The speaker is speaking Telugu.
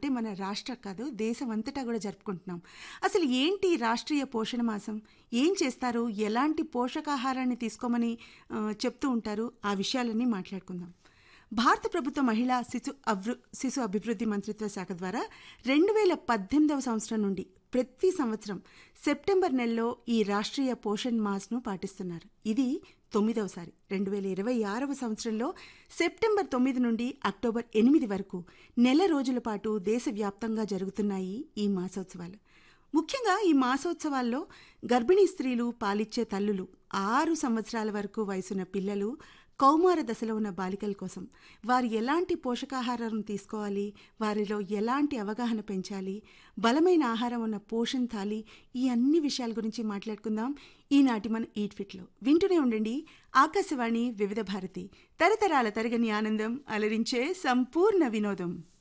అంటే మన రాష్ట్ర కాదు దేశం అంతటా కూడా జరుపుకుంటున్నాం అసలు ఏంటి రాష్ట్రీయ పోషణ మాసం ఏం చేస్తారు ఎలాంటి పోషకాహారాన్ని తీసుకోమని ఆ, చెప్తూ ఉంటారు ఆ విషయాలన్నీ మాట్లాడుకుందాం భారత ప్రభుత్వ మహిళా శిశు అభృ శిశు అభివృద్ధి మంత్రిత్వ శాఖ ద్వారా రెండు వేల పద్దెనిమిదవ సంవత్సరం నుండి ప్రతి సంవత్సరం సెప్టెంబర్ నెలలో ఈ రాష్ట్రీయ పోషణ్ మాస్ను పాటిస్తున్నారు ఇది తొమ్మిదవసారి రెండు వేల ఇరవై ఆరవ సంవత్సరంలో సెప్టెంబర్ తొమ్మిది నుండి అక్టోబర్ ఎనిమిది వరకు నెల రోజుల పాటు దేశవ్యాప్తంగా జరుగుతున్నాయి ఈ మాసోత్సవాలు ముఖ్యంగా ఈ మాసోత్సవాల్లో గర్భిణీ స్త్రీలు పాలిచ్చే తల్లులు ఆరు సంవత్సరాల వరకు వయసున్న పిల్లలు కౌమార దశలో ఉన్న బాలికల కోసం వారు ఎలాంటి పోషకాహారం తీసుకోవాలి వారిలో ఎలాంటి అవగాహన పెంచాలి బలమైన ఆహారం ఉన్న పోషణ్ థాలి ఈ అన్ని విషయాల గురించి మాట్లాడుకుందాం ఈనాటి మన ఈట్ ఫిట్లో వింటూనే ఉండండి ఆకాశవాణి వివిధ భారతి తరతరాల తరగని ఆనందం అలరించే సంపూర్ణ వినోదం